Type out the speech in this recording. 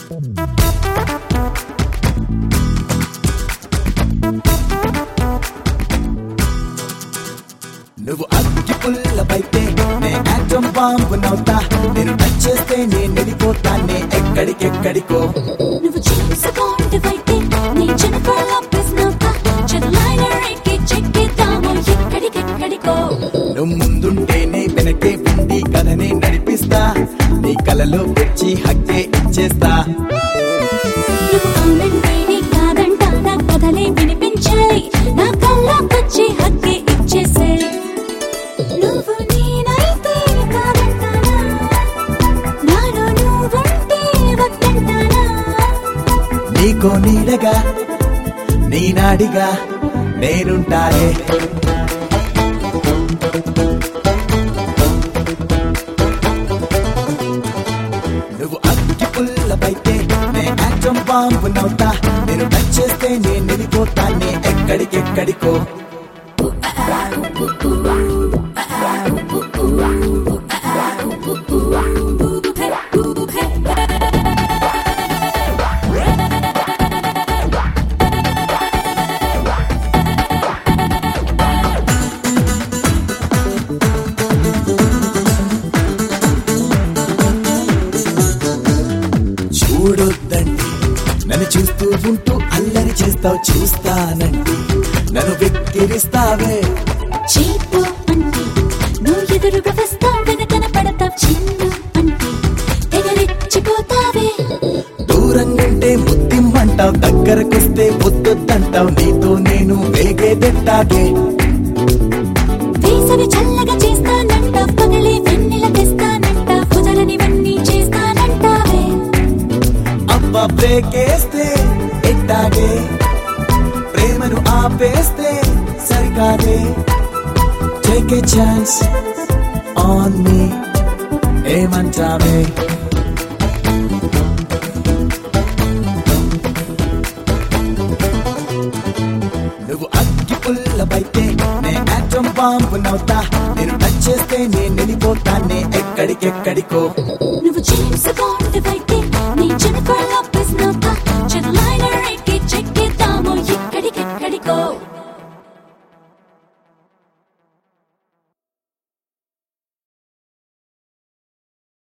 నువ్వు అగ్గి పుల్లపైతే నే ఆటం బాంబు నవ్వుతా నేను టచ్ చేస్తే నేను వెళ్ళిపోతానే ఎక్కడికెక్కడికో నువ్వు జేమ్స్ బాండ్ అయితే నీ జెనిఫర్ లాపెస్ నవ్వుతా చెన్నైలర్ ఎక్కి చెక్కిద్దాము ఎక్కడికెక్కడికో నువ్వు ముందుంటే నే వెనకే ఉండి కథనే నడిపిస్తా నీ కలలో వచ్చి హక్కే ఇచ్చేస్తా నువ్వు అవునంటే నీ కాదంటా నా కథలే వినిపించాలి నా కళ్ళకొచ్చి హక్కి ఇచ్చేసే నువ్వు నేనైతే కాదంటానా నాలో నువ్వుంటే వద్దంటానా నీకో నీడగా నీ నాడిగా నేనుంటానే నువ్వు అగ్గి పుల్లపైతే నే ఆటం బాంబు నవ్వుతా నేను టచ్ చేస్తే నేను వెళ్ళిపోతానే ఎక్కడికెక్కడికో చూడొద్దండి నన్ను చూస్తూ ఉంటూ అల్లరి చేస్తావు చూస్తానండి నన్ను వెక్కిరిస్తావే చీపు అంటే నువ్వు ఎదురుగా వస్తావు వెనకన పడతావు చిన్ను అంటే తెగరెచ్చిపోతావే దూరంగుంటే ముద్దిమ్మంటావు దగ్గరకొస్తే పొద్దుద్దంటావు నీతో నేను వేగేదెట్టాగే వేసవి చల్లగా చేస్తానంటావు పగలే వెన్నెల తెస్తానంటావు కుదరనివన్నీ చేస్తానంటావే అబ్బ బ్రేకేస్తే ఎట్టాగే ప్రేమను ఆపేస్తే సరికాదే take a chance on me ఏమంటావే నువ్వు అగ్గి పుల్లపైతే నే ఆటం బాంబు నవ్వుతా నేను టచ్ చేస్తే నేను వెళ్ళిపోతానే ఎక్కడికెక్కడికో నువ్వు జేమ్స్ బాండ్